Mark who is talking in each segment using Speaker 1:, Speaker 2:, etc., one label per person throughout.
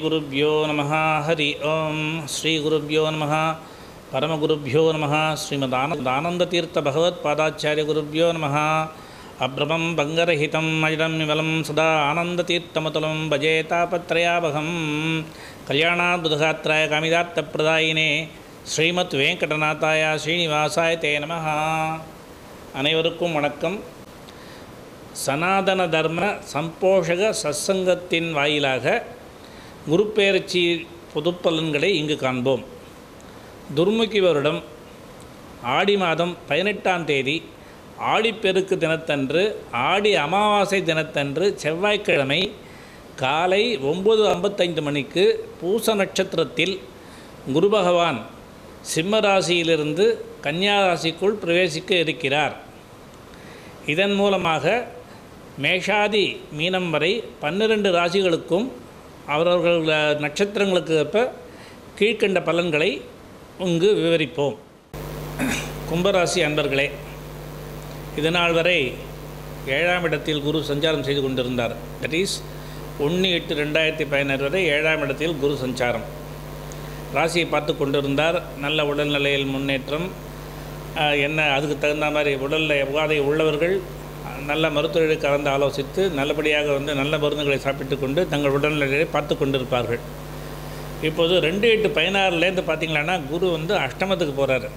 Speaker 1: ஸ்ரீகுருப்போ நம ஹரி ஓம் ஸ்ரீகுருப்போ நம பரமகுருப்போ நம ஸ்ரீமதான ஆனந்ததீர்த்த பகவத் பாதாச்சாரிய குருப்போ நம அப்ரமம் பங்கரஹிதம் அஜடம் விமலம் சதா ஆனந்ததீர்த்தமதுலம் பஜே தாபத்ரயாபகம் கல்யாணாத்புதகாத்திராய காமிதார்த்தப்பிரதாயினே ஸ்ரீமத் வெங்கடநாத்தாய ஸ்ரீனிவாசாய தே நம அனைவருக்கும் வணக்கம் சனாதன தர்ம சம்போஷக சத்சங்கத்தின் வாயிலாக குருப்பெயர்ச்சி பொதுப்பலன்களை இங்கு காண்போம் துர்முகி வருடம் ஆடி மாதம் பதினெட்டாம் தேதி ஆடிப்பெருக்கு தினத்தன்று ஆடி அமாவாசை தினத்தன்று செவ்வாய்க்கிழமை காலை ஒம்பது ஐம்பத்தைந்து மணிக்கு பூச நட்சத்திரத்தில் குரு பகவான் சிம்ம ராசியிலிருந்து கன்னியா ராசிக்குள் பிரவேசிக்க இருக்கிறார் இதன் மூலமாக மேஷாதி மீனம் வரை பன்னிரண்டு ராசிகளுக்கும் அவரவர்கள் நட்சத்திரங்களுக்கு ஏற்ப கீழ்க்கண்ட பலன்களை இங்கு விவரிப்போம் கும்பராசி அன்பர்களே இதுநாள் வரை ஏழாம் இடத்தில் குரு சஞ்சாரம் செய்து கொண்டிருந்தார் தட் இஸ் ஒன்று எட்டு ரெண்டாயிரத்தி பதினாறு வரை ஏழாம் இடத்தில் குரு சஞ்சாரம் ராசியை பார்த்து கொண்டிருந்தார் நல்ல உடல்நிலையில் முன்னேற்றம் ஆஹ், என்ன அதுக்கு தகுந்த மாதிரி உடலில் உபாதை உள்ளவர்கள் அஹ், நல்ல மருத்துவர்களை கலந்து ஆலோசித்து நல்லபடியாக வந்து நல்ல மருந்துகளை சாப்பிட்டு கொண்டு தங்கள் உடல்நிலையை பார்த்து கொண்டிருப்பார்கள் இப்போது ரெண்டு எட்டு பதினாறுலேருந்து பார்த்தீங்களான்னா குரு வந்து அஷ்டமத்துக்கு போகிறாரு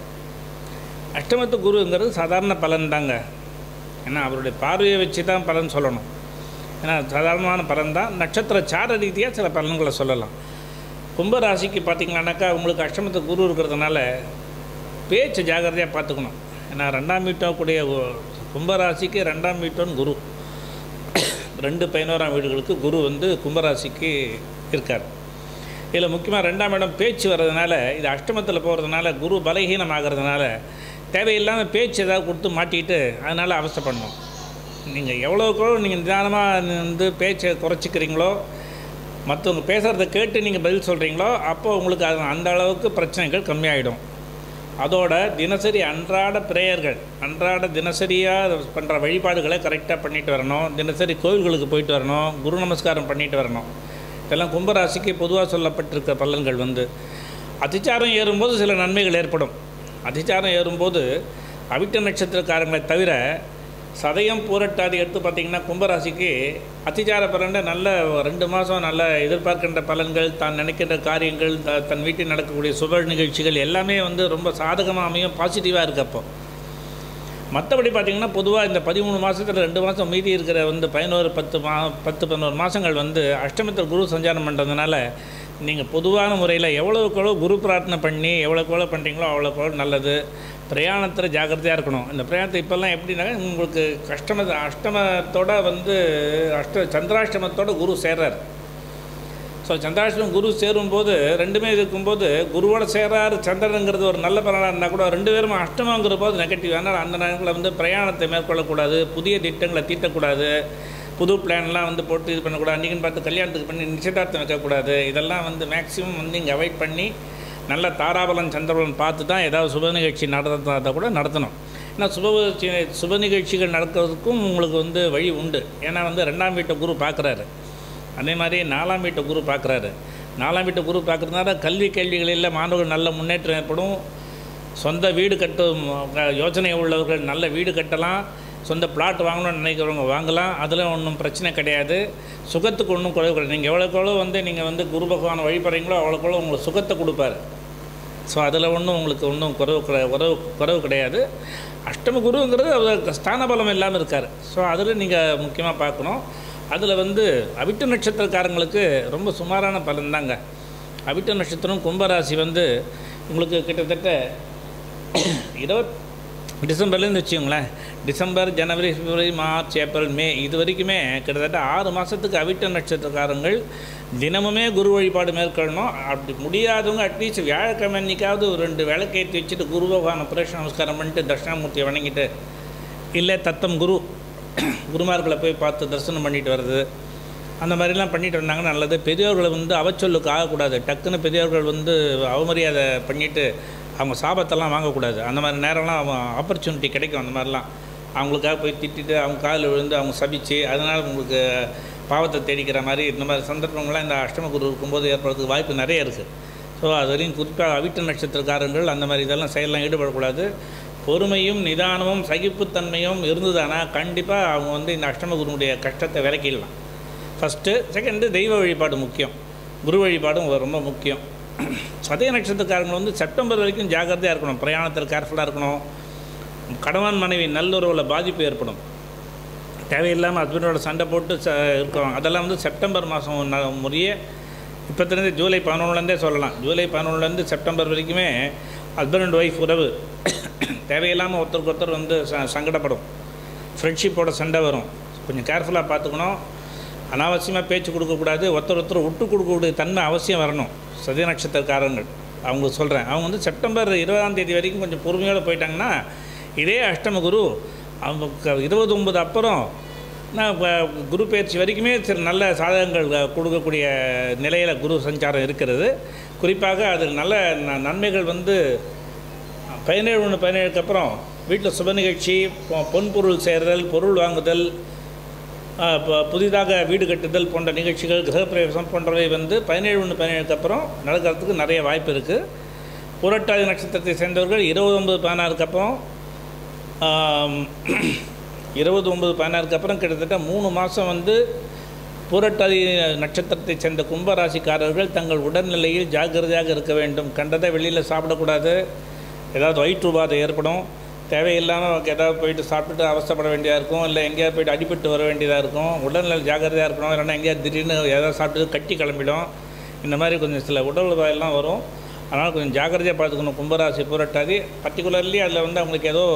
Speaker 1: அஷ்டமத்து குருங்கிறது சாதாரண பலன் தாங்க ஏன்னா அவருடைய பார்வையை வச்சு தான் பலன் சொல்லணும் ஏன்னா சாதாரணமான பலன் தான் நட்சத்திர சார ரீதியாக சில பலன்களை சொல்லலாம் கும்பராசிக்கு பார்த்தீங்கன்னாக்கா உங்களுக்கு அஷ்டமத்து குரு இருக்கிறதுனால பேச்சு ஜாகிரதையாக பார்த்துக்கணும் ஏன்னா ரெண்டாம் வீட்டம் கூடிய ஒ- கும்பராசிக்கு ரெண்டாம் வீட்டம் குரு ரெண்டு பதினோராம் வீடுகளுக்கு குரு வந்து கும்பராசிக்கு இருக்கார் இதில் முக்கியமாக ரெண்டாம் இடம் பேச்சு வர்றதுனால இது அஷ்டமத்தில் போகிறதுனால குரு பலகீனம் ஆகிறதுனால தேவையில்லாமல் பேச்சு ஏதாவது கொடுத்து மாட்டிட்டு அதனால் அவஸ்தைப்படணும் நீங்கள் எவ்வளோக்கோ நீங்கள் நிதானமாக வந்து பேச்சை குறைச்சிக்கிறீங்களோ மற்றவங்க பேசுகிறத கேட்டு நீங்கள் பதில் சொல்கிறீங்களோ அப்போ உங்களுக்கு அது அந்த அளவுக்கு பிரச்சனைகள் கம்மியாயிடும் அதோட தினசரி அன்றாட பிரேயர்கள் அன்றாட தினசரியாக பண்ணுற வழிபாடுகளை கரெக்டாக பண்ணிட்டு வரணும் தினசரி கோவில்களுக்கு போயிட்டு வரணும் குரு நமஸ்காரம் பண்ணிட்டு வரணும் இதெல்லாம் கும்பராசிக்கு பொதுவாக சொல்லப்பட்டிருக்க பலன்கள் வந்து அதிச்சாரம் ஏறும்போது சில நன்மைகள் ஏற்படும் அதிச்சாரம் ஏறும்போது அவிட்ட நட்சத்திரக்காரங்களை தவிர சதயம் பூரட்டாதி எடுத்து பார்த்திங்கன்னா கும்பராசிக்கு அத்திச்சார பலன்ல நல்ல ரெண்டு மாதம் நல்ல எதிர்பார்க்கின்ற பலன்கள் தான் நினைக்கின்ற காரியங்கள் த- தன் வீட்டில் நடக்கக்கூடிய சுப நிகழ்ச்சிகள் எல்லாமே வந்து ரொம்ப சாதகமாக அமையும் பாசிட்டிவாக இருக்கு அப்போ மற்றபடி பார்த்திங்கன்னா பொதுவாக இந்த பதிமூணு மாதத்தில் ரெண்டு மாதம் மீதி இருக்கிற வந்து பதினோரு பத்து மா பத்து பதினோரு மாதங்கள் வந்து அஷ்டமத்தில் குரு சஞ்சாரம் பண்ணுறதுனால நீங்கள் பொதுவான முறையில் எவ்வளோக்கு எவ்வளோ குரு பிரார்த்தனை பண்ணி எவ்வளோக்கு எவ்வளோ பண்ணுறீங்களோ அவ்வளோக்கு எவ்வளோ நல்லது பிரயாணத்தில் ஜாக்கிரதையாக இருக்கணும் இந்த பிரயாணத்தை இப்போல்லாம் எப்படின்னா உங்களுக்கு கஷ்டம அஷ்டமத்தோட வந்து அஷ்ட சந்திராஷ்டமத்தோட குரு சேர்றார் ஸோ சந்திராஷ்டமம் குரு சேரும்போது ரெண்டுமே இருக்கும்போது குருவோட சேராரு சந்திரனுங்கிறது ஒரு நல்ல பலனாக இருந்தால் கூட ரெண்டு பேரும் அஷ்டமங்கிற போது நெகட்டிவ் அதனால் அந்த நேரங்களில் வந்து பிரயாணத்தை மேற்கொள்ளக்கூடாது புதிய திட்டங்களை தீட்டக்கூடாது புது பிளான்லாம் வந்து போட்டு இது பண்ணக்கூடாது அன்றைக்கின்னு பார்த்து கல்யாணத்துக்கு பண்ணி நிச்சயதார்த்தம் வைக்கக்கூடாது இதெல்லாம் வந்து மேக்ஸிமம் வந்து இங்கே அவாய்ட் பண்ணி நல்ல தாராபலன் சந்திரபலன் பார்த்து தான் ஏதாவது சுப நிகழ்ச்சி நடத்துறதா கூட நடத்தணும் ஏன்னா சுப சி- சுப நிகழ்ச்சிகள் நடக்கிறதுக்கும் உங்களுக்கு வந்து வழி உண்டு ஏன்னா வந்து ரெண்டாம் வீட்டை குரு பார்க்குறாரு அதே மாதிரி நாலாம் வீட்டை குரு பார்க்குறாரு நாலாம் வீட்டை குரு பார்க்குறதுனால கல்வி கேள்விகளில் மாணவர்கள் நல்ல முன்னேற்றம் ஏற்படும் சொந்த வீடு கட்டும் அஹ், யோசனை உள்ளவர்கள் நல்ல வீடு கட்டலாம் சொந்த பிளாட் வாங்கணும்னு நினைக்கிறவங்க வாங்கலாம் அதில் ஒன்றும் பிரச்சனை கிடையாது சுகத்துக்கு ஒன்றும் குறைவு கிடையாது நீங்கள் எவ்வளோக்கு எவ்வளோ வந்து நீங்கள் வந்து குரு பகவானை வழிபடுறீங்களோ அவ்வளோக்கு எவ்வளோ உங்களுக்கு சுகத்தை கொடுப்பாரு ஸோ அதில் ஒன்றும் உங்களுக்கு ஒன்றும் குறைவு கிடை- குறைவு குறைவு கிடையாது அஷ்டம குருங்கிறது அவர் ஸ்தான பலம் இல்லாமல் இருக்கார் ஸோ அதில் நீங்கள் முக்கியமாக பார்க்கணும் அதில் வந்து அவிட்ட நட்சத்திரக்காரங்களுக்கு ரொம்ப சுமாரான பலன் தாங்க அவிட்ட நட்சத்திரம் கும்பராசி வந்து உங்களுக்கு கிட்டத்தட்ட இருபத் டிசம்பர்லேருந்து வச்சுக்கோங்களேன் டிசம்பர் ஜனவரி பிப்ரவரி மார்ச் ஏப்ரல் மே இது வரைக்குமே கிட்டத்தட்ட ஆறு மாதத்துக்கு அவிட்ட நட்சத்திரக்காரங்கள் தினமுமே குரு வழிபாடு மேற்கொள்ளணும் அப்படி முடியாதவங்க அட்லீஸ்ட் வியாழக்கிழமை அன்னைக்காவது ஒரு ரெண்டு விளக்கேற்றி வச்சுட்டு குரு பகவானை பிரேஷ நமஸ்காரம் பண்ணிட்டு தட்சிணாமூர்த்தியை வணங்கிட்டு இல்லை தத்தம் குரு குருமார்களை போய் பார்த்து தரிசனம் பண்ணிட்டு வர்றது அந்த மாதிரிலாம் பண்ணிட்டு வந்தாங்கன்னா நல்லது பெரியவர்களை வந்து அவச்சொல்லுக்கு ஆகக்கூடாது டக்குன்னு பெரியவர்கள் வந்து அவமரியாதை பண்ணிட்டு அவங்க சாபத்தெல்லாம் வாங்கக்கூடாது அந்த மாதிரி நேரம்லாம் அவன் ஆப்பர்ச்சுனிட்டி கிடைக்கும் அந்த மாதிரிலாம் அவங்களுக்காக போய் திட்டிட்டு அவங்க காலில் விழுந்து அவங்க சபிச்சு அதனால் உங்களுக்கு பாவத்தை தேடிக்கிற மாதிரி இந்த மாதிரி சந்தர்ப்பங்கள்லாம் இந்த அஷ்டம குரு இருக்கும்போது ஏற்படுறதுக்கு வாய்ப்பு நிறைய இருக்குது ஸோ அது வரையும் குறிப்பாக அவிட்ட நட்சத்திரக்காரங்கள் அந்த மாதிரி இதெல்லாம் செயலெலாம் ஈடுபடக்கூடாது பொறுமையும் நிதானமும் சகிப்புத்தன்மையும் இருந்ததுன்னா கண்டிப்பாக அவங்க வந்து இந்த அஷ்டம குருனுடைய கஷ்டத்தை விலக்கிடலாம் ஃபஸ்ட்டு செகண்டு தெய்வ வழிபாடு முக்கியம் குரு வழிபாடும் ரொம்ப முக்கியம் சதய நட்சத்திரக்காரங்க வந்து செப்டம்பர் வரைக்கும் ஜாக்கிரதையாக இருக்கணும் பிரயாணத்தில் கேர்ஃபுல்லாக இருக்கணும் கணவன் மனைவி நல்லுறவில் பாதிப்பு ஏற்படும் தேவையில்லாமல் ஹஸ்பண்டோட சண்டை போட்டு ச இருக்கிறோம் அதெல்லாம் வந்து செப்டம்பர் மாதம் ந முறையே இப்போ தெரிஞ்ச ஜூலை பதினொன்றுலேருந்தே சொல்லலாம் ஜூலை பதினொன்றுலேருந்து செப்டம்பர் வரைக்குமே ஹஸ்பண்ட் அண்ட் ஒய்ஃப் உறவு தேவையில்லாமல் ஒருத்தருக்கு ஒருத்தர் வந்து ச சங்கடப்படும் ஃப்ரெண்ட்ஷிப்போட சண்டை வரும் கொஞ்சம் கேர்ஃபுல்லாக பார்த்துக்கணும் அனாவசியமாக பேச்சு கொடுக்கக்கூடாது ஒருத்தர் ஒருத்தர் விட்டு கொடுக்கக்கூடிய தன்மை அவசியம் வரணும் சதய நட்சத்திரக்காரங்கள் அவங்க சொல்கிறேன் அவங்க வந்து செப்டம்பர் இருபதாம் தேதி வரைக்கும் கொஞ்சம் பொறுமையோடு போயிட்டாங்கன்னா இதே அஷ்டம குரு அவங்க இருபது ஒன்பது அப்புறம் நான் இப்போ குரு பயிற்சி வரைக்குமே சில நல்ல சாதகங்கள் அஹ், கொடுக்கக்கூடிய நிலையில் குரு சஞ்சாரம் இருக்கிறது குறிப்பாக அது நல்ல ந- நன்மைகள் வந்து பதினேழு ஒன்று பதினேழுக்கு அப்புறம் வீட்டில் சுப நிகழ்ச்சி பொ- பொன்பொருள் சேர்தல் பொருள் வாங்குதல் ஆ, ப- புதிதாக வீடு கட்டுதல் போன்ற நிகழ்ச்சிகள் கிரகப்பிரவேசம் போன்றவை வந்து பதினேழு ஒன்று பதினேழுக்கு அப்புறம் நடக்கிறதுக்கு நிறைய வாய்ப்பு இருக்குது புரட்டாதி நட்சத்திரத்தை சேர்ந்தவர்கள் இருபது ஒன்பது பதினாறுக்கு அப்புறம் ஆம், இருபது ஒன்பது பதினாறுக்கு அப்புறம் கிட்டத்தட்ட மூணு மாதம் வந்து புரட்டாதி நட்சத்திரத்தை சேர்ந்த கும்பராசிக்காரர்கள் தங்கள் உடல்நிலையில் ஜாக்கிரதையாக இருக்க வேண்டும் கண்டதை வெளியில் சாப்பிடக்கூடாது ஏதாவது வயிற்று உபாதை ஏற்படும் தேவையில்லாமல் ஏதாவது போயிட்டு சாப்பிட்டுட்டு அவஸ்தைப்பட வேண்டியதாக இருக்கும் இல்லை எங்கேயாவது போயிட்டு அடிபட்டு வர வேண்டியதாக இருக்கும் உடல்நிலை ஜாக்கிரதையாக இருக்கணும் இல்லைன்னா எங்கேயாவது திடீர்னு ஏதாவது சாப்பிட்டு கட்டி கிளம்பிடும் இந்த மாதிரி கொஞ்சம் சில உடல் உபாயெல்லாம் வரும் அதனால் கொஞ்சம் ஜாக்கிரதையாக பார்த்துக்கணும் கும்பராசி புரட்டாதி பர்டிகுலர்லி அதில் வந்து அவங்களுக்கு ஏதோ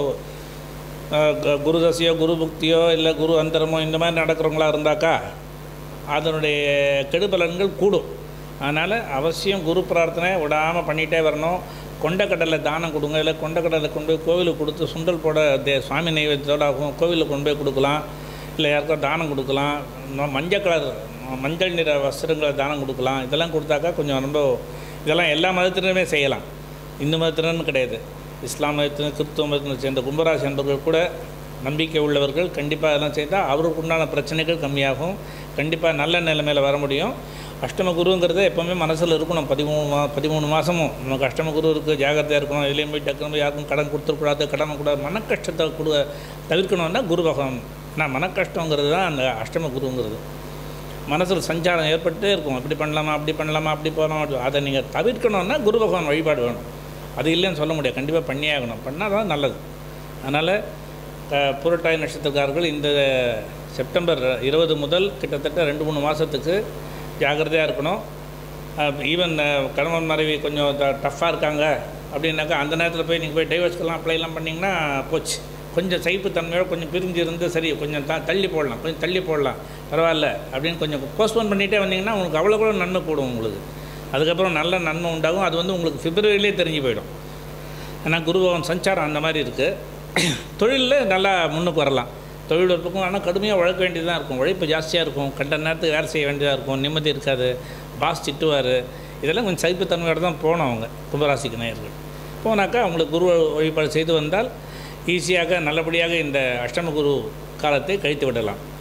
Speaker 1: அஹ், கு- குரு தசையோ குரு புக்தியோ இல்லை குரு அந்தரமோ இந்த மாதிரி நடக்கிறவங்களா இருந்தாக்கா அதனுடைய கெடுபலன்கள் கூடும் அதனால் அவசியம் குரு பிரார்த்தனை விடாமல் பண்ணிகிட்டே வரணும் கொண்டக்கடலை தானம் கொடுங்க இல்லை கொண்டக்கடலை கொண்டு போய் கோவிலுக்கு கொடுத்து சுண்டல் போட தே சுவாமி நைவேத்தியோட ஆகும் கோவிலுக்கு கொண்டு போய் கொடுக்கலாம் இல்லை யாருக்கோ தானம் கொடுக்கலாம் இன்னும் மஞ்சள் கலர் மஞ்சள் நிற வஸ்திரங்களை தானம் கொடுக்கலாம் இதெல்லாம் கொடுத்தாக்கா கொஞ்சம் ரொம்ப இதெல்லாம் எல்லா மதத்தினருமே செய்யலாம் இந்து மதத்தினர்னு கிடையாது இஸ்லாம் மதத்தினர் கிறிஸ்துவ மதத்தினர் சேர்ந்த கும்பராசி என்பவர்கள் கூட நம்பிக்கை உள்ளவர்கள் கண்டிப்பாக அதெல்லாம் செய்தால் அவருக்கு உண்டான பிரச்சனைகள் கம்மியாகும் கண்டிப்பாக நல்ல நிலைமையில் வர முடியும் அஷ்டம குருங்கிறது எப்போவுமே மனசில் இருக்கணும் பதிமூணு மா பதிமூணு மாதமும் நமக்கு அஷ்டம குரு இருக்குது ஜாகிரதையாக இருக்கணும் இதுலேயும் போய் டக்குனு போய் யாருக்கும் கடன் கொடுத்துடக்கூடாது கடன் கூடாது மன கஷ்டத்தை கொடு தவிர்க்கணும்னா குரு பகவான் ஆனால் மன கஷ்டங்கிறது தான் அந்த அஷ்டம குருங்கிறது மனசில் சஞ்சாரம் ஏற்பட்டே இருக்கும் அப்படி பண்ணலாமா அப்படி பண்ணலாமா அப்படி போகலாம் அதை நீங்கள் தவிர்க்கணும்னா குரு பகவான் வழிபாடு வேணும் அது இல்லைன்னு சொல்ல முடியாது கண்டிப்பாக பண்ணியே ஆகணும் பண்ணால் தான் நல்லது அதனால் புரட்டாதி நட்சத்திரக்காரர்கள் இந்த செப்டம்பர் இருபது முதல் கிட்டத்தட்ட ரெண்டு மூணு மாதத்துக்கு ஜாக்கிரதையாக இருக்கணும் ஈவன் கணவன் மனைவி கொஞ்சம் டஃப்பாக இருக்காங்க அப்படின்னாக்கா அந்த நேரத்தில் போய் நீங்கள் போய் டைவர்ஸ்க்கெல்லாம் அப்ளைலாம் பண்ணிங்கன்னா போச்சு கொஞ்சம் சகிப்புத்தன்மையோட கொஞ்சம் பிரிஞ்சு இருந்து சரி கொஞ்சம் த தள்ளி போடலாம் கொஞ்சம் தள்ளி போடலாம் பரவாயில்ல அப்படின்னு கொஞ்சம் போஸ்ட்போன் பண்ணிகிட்டே வந்தீங்கன்னா உங்களுக்கு அவ்வளோ கூட நன்மை கூடும் உங்களுக்கு அதுக்கப்புறம் நல்ல நன்மை உண்டாகும் அது வந்து உங்களுக்கு பிப்ரவரியிலே தெரிஞ்சு போயிடும் ஏன்னா குருபவன் சஞ்சாரம் அந்த மாதிரி இருக்குது தொழிலில் நல்லா முன்னுக்கு வரலாம் தொழில் ஒரு பக்கம் ஆனால் கடுமையாக உழைக்க வேண்டியதாக இருக்கும் உழைப்பு ஜாஸ்தியாக இருக்கும் கண்ட நேரத்துக்கு வேலை செய்ய வேண்டியதாக இருக்கும் நிம்மதி இருக்காது பாஸ் திட்டுவார் இதெல்லாம் கொஞ்சம் சகிப்புத்தன்மையோடு தான் போகணும் அவங்க கும்பராசிக்கு நேயர்கள் போனாக்கா அவங்களுக்கு குரு வழிபாடு செய்து வந்தால் ஈஸியாக நல்லபடியாக இந்த அஷ்டம குரு காலத்தை கழித்து விடலாம்